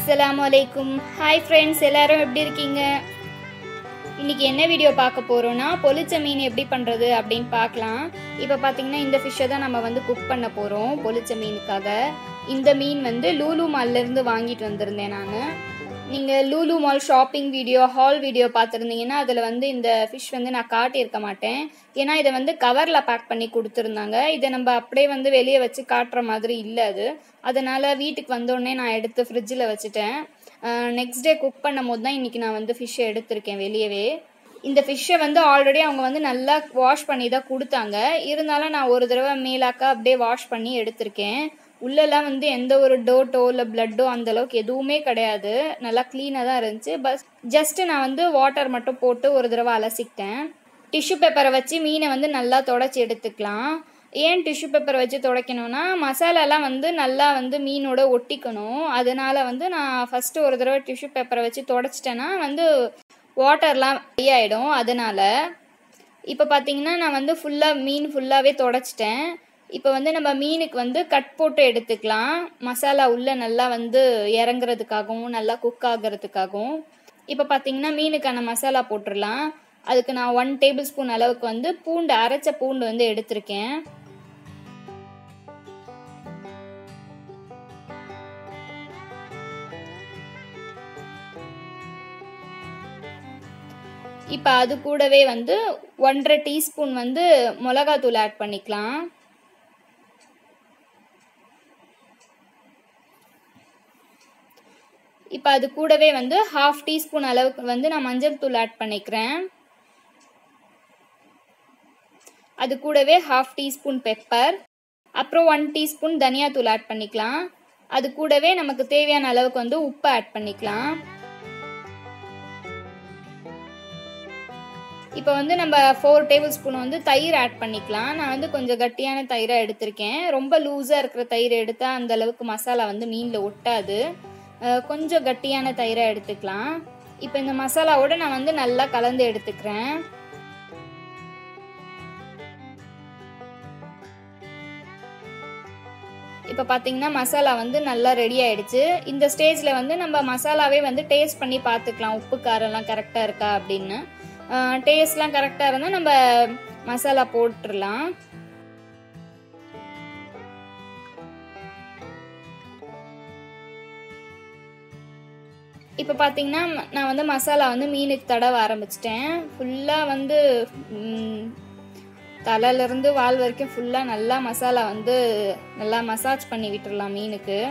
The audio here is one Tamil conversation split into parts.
அஸ்ஸலாமு அலைக்கும் ஹாய் ஃப்ரெண்ட்ஸ் எல்லாரும் எப்படி இருக்கீங்க இன்னைக்கு என்ன வீடியோ பார்க்க போகிறோன்னா பொளிச்ச மீன் எப்படி பண்ணுறது அப்படின்னு பார்க்கலாம் இப்போ பார்த்தீங்கன்னா இந்த ஃபிஷ்ஷை தான் நம்ம வந்து குக் பண்ண போகிறோம் பொளிச்ச மீனுக்காக இந்த மீன் வந்து லூலு மால்லேருந்து வாங்கிட்டு வந்திருந்தேன் நான் நீங்கள் Lulu mall shopping video hall video பார்த்துருந்தீங்கன்னா அதில் வந்து இந்த ஃபிஷ் வந்து நான் காட்டியிருக்க மாட்டேன் ஏன்னா இதை வந்து கவரில் பேக் பண்ணி கொடுத்துருந்தாங்க இதை நம்ம அப்படியே வந்து வெளியே வச்சு காட்டுற மாதிரி இல்லை அது அதனால் வீட்டுக்கு வந்தோடனே நான் எடுத்து ஃப்ரிட்ஜில் வச்சுட்டேன் நெக்ஸ்ட் டே குக் பண்ணும் போது தான் இன்றைக்கி நான் வந்து ஃபிஷ்ஷை எடுத்திருக்கேன் வெளியவே இந்த ஃபிஷ்ஷை வந்து ஆல்ரெடி அவங்க வந்து நல்லா வாஷ் பண்ணி தான் கொடுத்தாங்க இருந்தாலும் நான் ஒரு தடவை மேலாக்கா அப்படியே வாஷ் பண்ணி எடுத்திருக்கேன் உள்ளெல்லாம் வந்து எந்த ஒரு டோட்டோ இல்லை பிளட்டோ அந்த அளவுக்கு எதுவுமே கிடையாது நல்லா க்ளீனாக தான் இருந்துச்சு பஸ் ஜஸ்ட்டு நான் வந்து வாட்டர் மட்டும் போட்டு ஒரு தடவை அலசிக்கிட்டேன் டிஷ்யூ பேப்பரை வச்சு மீனை வந்து நல்லா தொடச்சி எடுத்துக்கலாம் ஏன் டிஷ்யூ பேப்பரை வச்சு துடைக்கணும்னா மசாலாலாம் வந்து நல்லா வந்து மீனோட ஒட்டிக்கணும் அதனால் வந்து நான் ஃபஸ்ட்டு ஒரு தடவை டிஷ்யூ பேப்பரை வச்சு தொடச்சிட்டேன்னா வந்து வாட்டர்லாம் ஆகிடும் அதனால் இப்போ பார்த்தீங்கன்னா நான் வந்து ஃபுல்லாக மீன் ஃபுல்லாகவே தொடச்சிட்டேன் இப்போ வந்து நம்ம மீனுக்கு வந்து கட் போட்டு எடுத்துக்கலாம் மசாலா உள்ளே நல்லா வந்து இறங்குறதுக்காகவும் நல்லா குக் ஆகிறதுக்காகவும் இப்போ பார்த்தீங்கன்னா மீனுக்கான மசாலா போட்டுடலாம் அதுக்கு நான் ஒன் டேபிள் ஸ்பூன் அளவுக்கு வந்து பூண்டு அரைச்ச பூண்டு வந்து எடுத்திருக்கேன் இப்போ அது கூடவே வந்து ஒன்றரை டீஸ்பூன் வந்து மிளகாத்தூள் ஆட் பண்ணிக்கலாம் இப்போ அது கூடவே வந்து ஹாஃப் டீஸ்பூன் அளவுக்கு வந்து நான் மஞ்சள் தூள் ஆட் பண்ணிக்கிறேன் அது கூடவே ஹாஃப் டீஸ்பூன் பெப்பர் அப்புறம் ஒன் டீஸ்பூன் தனியாத்தூள் ஆட் பண்ணிக்கலாம் அது கூடவே நமக்கு தேவையான அளவுக்கு வந்து உப்பு ஆட் பண்ணிக்கலாம் இப்போ வந்து நம்ம ஃபோர் டேபிள் ஸ்பூன் வந்து தயிர் ஆட் பண்ணிக்கலாம் நான் வந்து கொஞ்சம் கட்டியான தயிராக எடுத்திருக்கேன் ரொம்ப லூஸாக இருக்கிற தயிர் எடுத்தால் அந்த அளவுக்கு மசாலா வந்து மீனில் ஒட்டாது கொஞ்சம் கட்டியான தயிராக எடுத்துக்கலாம் இப்போ இந்த மசாலாவோட நான் வந்து நல்லா கலந்து எடுத்துக்கிறேன் இப்போ பார்த்தீங்கன்னா மசாலா வந்து நல்லா ரெடி ஆயிடுச்சு இந்த ஸ்டேஜில் வந்து நம்ம மசாலாவே வந்து டேஸ்ட் பண்ணி பார்த்துக்கலாம் உப்பு காரம்லாம் கரெக்டாக இருக்கா அப்படின்னு டேஸ்ட்லாம் கரெக்டாக இருந்தால் நம்ம மசாலா போட்டுடலாம் இப்போ பார்த்தீங்கன்னா நான் வந்து மசாலா வந்து மீனுக்கு தடவ ஆரம்பிச்சிட்டேன் ஃபுல்லாக வந்து தலையிலேருந்து வால் வரைக்கும் ஃபுல்லாக நல்லா மசாலா வந்து நல்லா மசாஜ் பண்ணி விட்டுடலாம் மீனுக்கு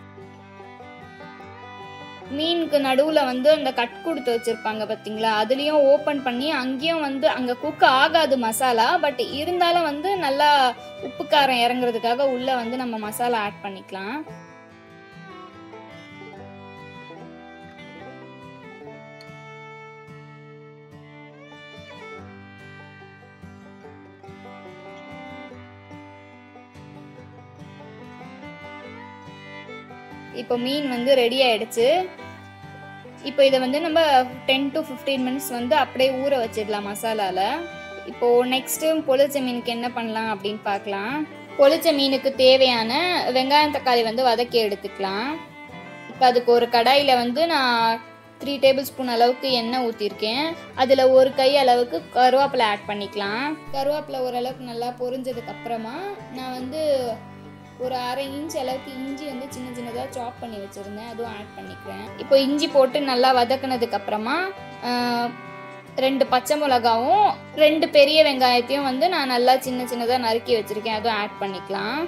மீனுக்கு நடுவில் வந்து அந்த கட் கொடுத்து வச்சுருப்பாங்க பார்த்தீங்களா அதுலேயும் ஓப்பன் பண்ணி அங்கேயும் வந்து அங்கே குக் ஆகாது மசாலா பட் இருந்தாலும் வந்து நல்லா உப்பு காரம் இறங்குறதுக்காக உள்ளே வந்து நம்ம மசாலா ஆட் பண்ணிக்கலாம் இப்போ மீன் வந்து ரெடி ஆயிடுச்சு இப்போ இதை வந்து நம்ம டென் டு ஃபிஃப்டீன் மினிட்ஸ் வந்து அப்படியே ஊற வச்சிடலாம் மசாலாவில் இப்போது நெக்ஸ்ட்டு பொளிச்ச மீனுக்கு என்ன பண்ணலாம் அப்படின்னு பார்க்கலாம் பொளிச்ச மீனுக்கு தேவையான வெங்காயம் தக்காளி வந்து வதக்கி எடுத்துக்கலாம் இப்போ அதுக்கு ஒரு கடாயில் வந்து நான் த்ரீ டேபிள் ஸ்பூன் அளவுக்கு எண்ணெய் ஊற்றிருக்கேன் அதில் ஒரு கை அளவுக்கு கருவேப்பிலை ஆட் பண்ணிக்கலாம் கருவேப்பிலை ஓரளவுக்கு நல்லா பொரிஞ்சதுக்கு அப்புறமா நான் வந்து ஒரு அரை இன்ச் அளவுக்கு இஞ்சி வந்து சின்ன சின்னதாக சாப் பண்ணி வச்சுருந்தேன் அதுவும் ஆட் பண்ணிக்கிறேன் இப்போ இஞ்சி போட்டு நல்லா வதக்குனதுக்கு அப்புறமா ரெண்டு பச்சை மிளகாவும் ரெண்டு பெரிய வெங்காயத்தையும் வந்து நான் நல்லா சின்ன சின்னதாக நறுக்கி வச்சுருக்கேன் அதுவும் ஆட் பண்ணிக்கலாம்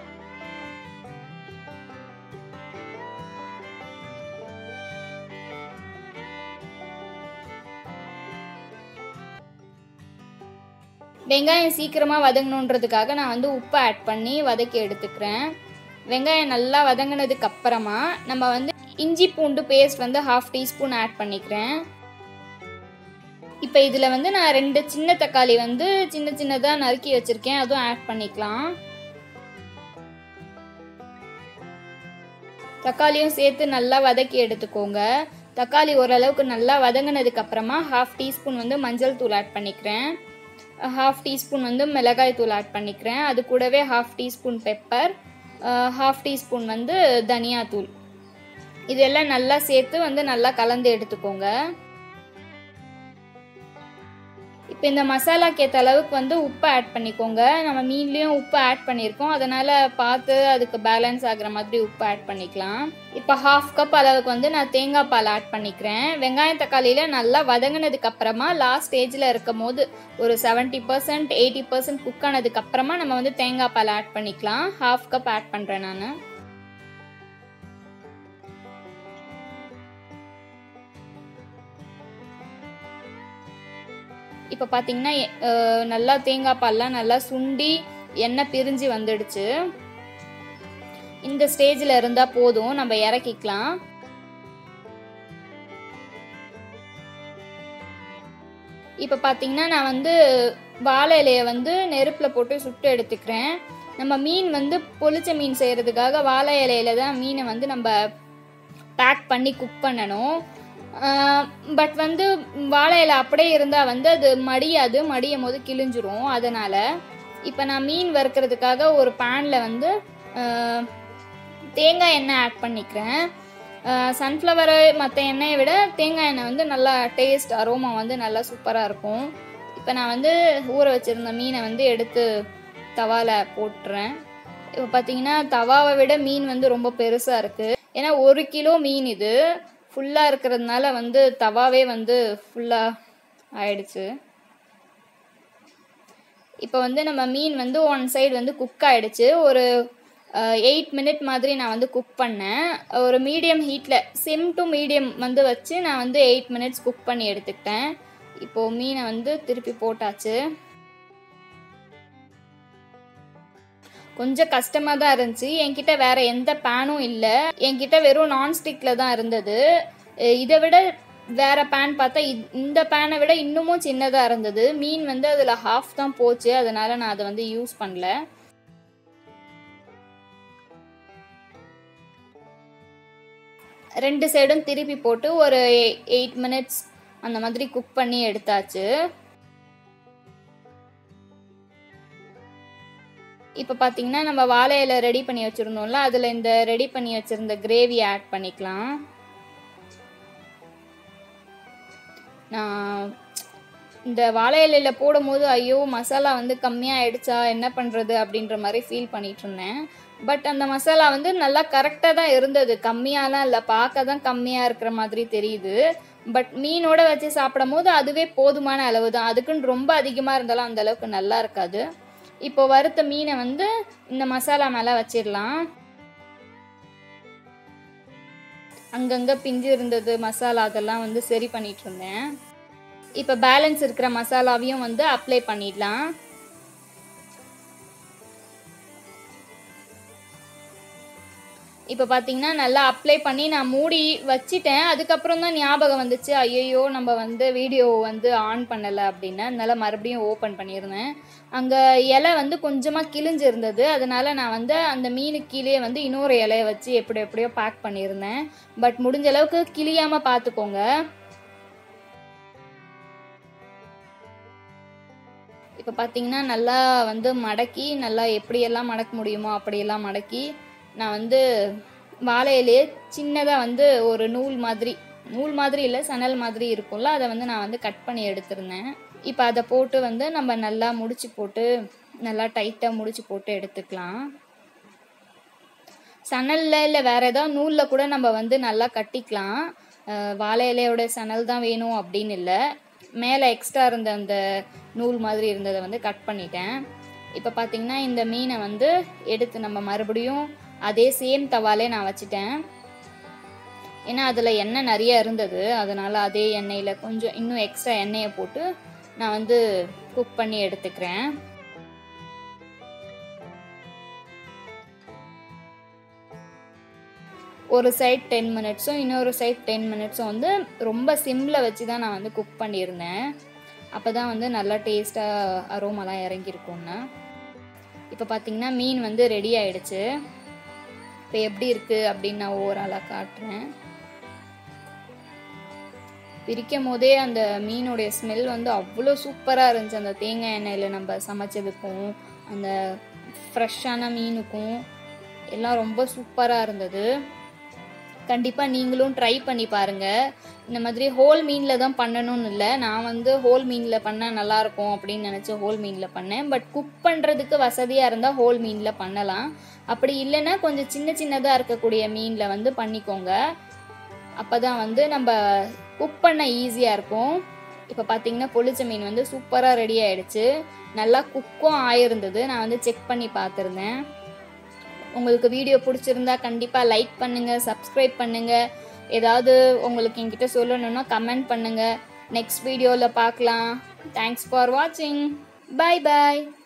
வெங்காயம் சீக்கிரமாக வதங்கணுன்றதுக்காக நான் வந்து உப்பு ஆட் பண்ணி வதக்கி எடுத்துக்கிறேன் வெங்காயம் நல்லா வதங்கினதுக்கு அப்புறமா நம்ம வந்து இஞ்சி பூண்டு பேஸ்ட் வந்து ஹாஃப் டீஸ்பூன் ஆட் பண்ணிக்கிறேன் இப்போ இதில் வந்து நான் ரெண்டு சின்ன தக்காளி வந்து சின்ன சின்னதாக நறுக்கி வச்சுருக்கேன் அதுவும் ஆட் பண்ணிக்கலாம் தக்காளியும் சேர்த்து நல்லா வதக்கி எடுத்துக்கோங்க தக்காளி ஓரளவுக்கு நல்லா வதங்கினதுக்கு அப்புறமா ஹாஃப் டீஸ்பூன் வந்து மஞ்சள் தூள் ஆட் பண்ணிக்கிறேன் ஹாஃப் டீஸ்பூன் வந்து மிளகாய் தூள் ஆட் பண்ணிக்கிறேன் அது கூடவே half teaspoon pepper half teaspoon வந்து தனியாத்தூள் இதெல்லாம் நல்லா சேர்த்து வந்து நல்லா கலந்து எடுத்துக்கோங்க இப்போ இந்த மசாலாக்கு ஏற்ற அளவுக்கு வந்து உப்பு ஆட் பண்ணிக்கோங்க நம்ம மீன்லேயும் உப்பு ஆட் பண்ணியிருக்கோம் அதனால் பார்த்து அதுக்கு பேலன்ஸ் ஆகுற மாதிரி உப்பு ஆட் பண்ணிக்கலாம் இப்போ ஹாஃப் கப் அளவுக்கு வந்து நான் தேங்காய் பால் ஆட் பண்ணிக்கிறேன் வெங்காயம் தக்காளியில் நல்லா வதங்கினதுக்கு அப்புறமா லாஸ்ட் ஸ்டேஜில் இருக்கும் போது ஒரு seventy percent eighty percent cook ஆனதுக்கு அப்புறமா நம்ம வந்து தேங்காய் பால் ஆட் பண்ணிக்கலாம் ஹாஃப் கப் ஆட் பண்ணுறேன் நான் இப்போ பார்த்தீங்கன்னா நல்லா தேங்காய் பால்லாம் நல்லா சுண்டி எண்ணெய் பிரிஞ்சு வந்துடுச்சு இந்த ஸ்டேஜில் இருந்தால் போதும் நம்ம இறக்கிக்கலாம் இப்போ பார்த்தீங்கன்னா நான் வந்து வாழை இலையை வந்து நெருப்பில் போட்டு சுட்டு எடுத்துக்கிறேன் நம்ம மீன் வந்து பொளிச்ச மீன் செய்கிறதுக்காக வாழை இலையில தான் மீனை வந்து நம்ம பேக் பண்ணி குக் பண்ணணும் பட் வந்து வாழை இலை அப்படியே இருந்தால் வந்து அது மடியாது மடியும் போது கிழிஞ்சிரும் அதனால் இப்போ நான் மீன் வறுக்கிறதுக்காக ஒரு பேனில் வந்து தேங்காய் எண்ணெய் ஆட் பண்ணிக்கிறேன் சன்ஃப்ளவர் மற்ற எண்ணெயை விட தேங்காய் எண்ணெய் வந்து நல்லா டேஸ்ட் அரோமா வந்து நல்லா சூப்பராக இருக்கும் இப்போ நான் வந்து ஊற வச்சுருந்த மீனை வந்து எடுத்து தவாவில் போட்டுறேன் இப்போ பார்த்தீங்கன்னா தவாவை விட மீன் வந்து ரொம்ப பெருசாக இருக்குது ஏன்னா ஒரு கிலோ மீன் இது ஃபுல்லாக இருக்கிறதுனால வந்து தவாவே வந்து ஃபுல்லாக ஆயிடுச்சு இப்போ வந்து நம்ம மீன் வந்து ஒன் சைடு வந்து குக் ஆயிடுச்சு ஒரு எயிட் மினிட் மாதிரி நான் வந்து குக் பண்ணேன் ஒரு மீடியம் ஹீட்டில் சிம் டு மீடியம் வந்து வச்சு நான் வந்து எயிட் மினிட்ஸ் குக் பண்ணி எடுத்துக்கிட்டேன் இப்போது மீனை வந்து திருப்பி போட்டாச்சு கொஞ்சம் கஷ்டமாக தான் இருந்துச்சு என்கிட்ட வேற எந்த பேனும் இல்லை என்கிட்ட வெறும் நான்ஸ்டிக்கில் தான் இருந்தது இதை விட வேற பேன் பார்த்தா இந்த பேனை விட இன்னமும் சின்னதாக இருந்தது மீன் வந்து அதில் ஹாஃப் தான் போச்சு அதனால நான் அதை வந்து யூஸ் பண்ணல ரெண்டு சைடும் திருப்பி போட்டு ஒரு எயிட் மினிட்ஸ் அந்த மாதிரி குக் பண்ணி எடுத்தாச்சு இப்போ பார்த்தீங்கன்னா நம்ம வாழை இலை ரெடி பண்ணி வச்சுருந்தோம்ல அதில் இந்த ரெடி பண்ணி வச்சுருந்த கிரேவி ஆட் பண்ணிக்கலாம் நான் இந்த வாழை இலையில் போடும்போது ஐயோ மசாலா வந்து கம்மியாக ஆயிடுச்சா என்ன பண்ணுறது அப்படின்ற மாதிரி ஃபீல் பண்ணிட்டு இருந்தேன் பட் அந்த மசாலா வந்து நல்லா கரெக்டாக தான் இருந்தது கம்மியாலாம் இல்லை பார்க்க தான் கம்மியாக இருக்கிற மாதிரி தெரியுது பட் மீனோட வச்சு சாப்பிடும் போது அதுவே போதுமான அளவு தான் அதுக்குன்னு ரொம்ப அதிகமாக இருந்தாலும் அந்த அளவுக்கு நல்லா இருக்காது இப்போ வறுத்த மீனை வந்து இந்த மசாலா மேலே வச்சிடலாம் அங்கங்கே பிஞ்சு இருந்தது மசாலா அதெல்லாம் வந்து சரி பண்ணிட்டு இருந்தேன் இப்போ பேலன்ஸ் இருக்கிற மசாலாவையும் வந்து அப்ளை பண்ணிடலாம் இப்போ பார்த்தீங்கன்னா நல்லா அப்ளை பண்ணி நான் மூடி வச்சிட்டேன் அதுக்கப்புறம் தான் ஞாபகம் வந்துச்சு ஐயையோ நம்ம வந்து வீடியோ வந்து ஆன் பண்ணலை அப்படின்னு அதனால மறுபடியும் ஓப்பன் பண்ணியிருந்தேன் அங்கே இலை வந்து கொஞ்சமாக கிழிஞ்சு இருந்தது அதனால நான் வந்து அந்த மீனுக்கு கீழே வந்து இன்னொரு இலையை வச்சு எப்படி எப்படியோ பேக் பண்ணியிருந்தேன் பட் முடிஞ்ச அளவுக்கு கிளியாமல் பார்த்துக்கோங்க இப்போ பார்த்தீங்கன்னா நல்லா வந்து மடக்கி நல்லா எப்படியெல்லாம் மடக்க முடியுமோ அப்படியெல்லாம் மடக்கி நான் வந்து வாழை இலையே சின்னதாக வந்து ஒரு நூல் மாதிரி நூல் மாதிரி இல்லை சணல் மாதிரி இருக்கும்ல அதை வந்து நான் வந்து கட் பண்ணி எடுத்திருந்தேன் இப்போ அதை போட்டு வந்து நம்ம நல்லா முடிச்சு போட்டு நல்லா டைட்டாக முடிச்சு போட்டு எடுத்துக்கலாம் சணலில் இல்லை வேறு ஏதாவது நூலில் கூட நம்ம வந்து நல்லா கட்டிக்கலாம் வாழை இலையோட சணல் தான் வேணும் அப்படின்னு இல்லை மேலே எக்ஸ்ட்ரா இருந்த அந்த நூல் மாதிரி இருந்ததை வந்து கட் பண்ணிட்டேன் இப்போ பார்த்தீங்கன்னா இந்த மீனை வந்து எடுத்து நம்ம மறுபடியும் அதே சேம் தவாலே நான் வச்சுட்டேன் ஏன்னா அதில் எண்ணெய் நிறைய இருந்தது அதனால் அதே எண்ணெயில் கொஞ்சம் இன்னும் எக்ஸ்ட்ரா எண்ணெயை போட்டு நான் வந்து குக் பண்ணி எடுத்துக்கிறேன் ஒரு சைட் டென் மினிட்ஸும் இன்னொரு சைட் டென் மினிட்ஸும் வந்து ரொம்ப சிம்மில் வச்சு தான் நான் வந்து குக் பண்ணியிருந்தேன் அப்போ தான் வந்து நல்லா டேஸ்ட்டாக அரோமெல்லாம் இறங்கியிருக்கும்னு இப்போ பார்த்தீங்கன்னா மீன் வந்து ரெடி ஆயிடுச்சு இப்போ எப்படி இருக்குது அப்படின்னு நான் ஓவராலாக காட்டுறேன் பிரிக்கும் போதே அந்த மீனுடைய ஸ்மெல் வந்து அவ்வளோ சூப்பராக இருந்துச்சு அந்த தேங்காய் எண்ணெயில் நம்ம சமைச்சதுக்கும் அந்த ஃப்ரெஷ்ஷான மீனுக்கும் எல்லாம் ரொம்ப சூப்பராக இருந்தது கண்டிப்பாக நீங்களும் ட்ரை பண்ணி பாருங்கள் இந்த மாதிரி ஹோல் மீனில் தான் பண்ணணும்னு இல்லை நான் வந்து ஹோல் மீனில் பண்ணால் நல்லாயிருக்கும் அப்படின்னு நினச்சி ஹோல் மீனில் பண்ணேன் பட் குக் பண்ணுறதுக்கு வசதியாக இருந்தால் ஹோல் மீனில் பண்ணலாம் அப்படி இல்லைன்னா கொஞ்சம் சின்ன சின்னதாக இருக்கக்கூடிய மீனில் வந்து பண்ணிக்கோங்க அப்போ தான் வந்து நம்ம குக் பண்ண ஈஸியாக இருக்கும் இப்போ பார்த்தீங்கன்னா பொளிச்ச மீன் வந்து சூப்பராக ரெடி ஆயிடுச்சு நல்லா குக்கும் ஆயிருந்தது நான் வந்து செக் பண்ணி பார்த்துருந்தேன் உங்களுக்கு வீடியோ பிடிச்சிருந்தா கண்டிப்பாக லைக் பண்ணுங்கள் சப்ஸ்கிரைப் பண்ணுங்கள் ஏதாவது உங்களுக்கு என்கிட்ட சொல்லணும்னா கமெண்ட் பண்ணுங்கள் நெக்ஸ்ட் வீடியோவில் பார்க்கலாம் தேங்க்ஸ் ஃபார் வாட்சிங் பாய் பாய்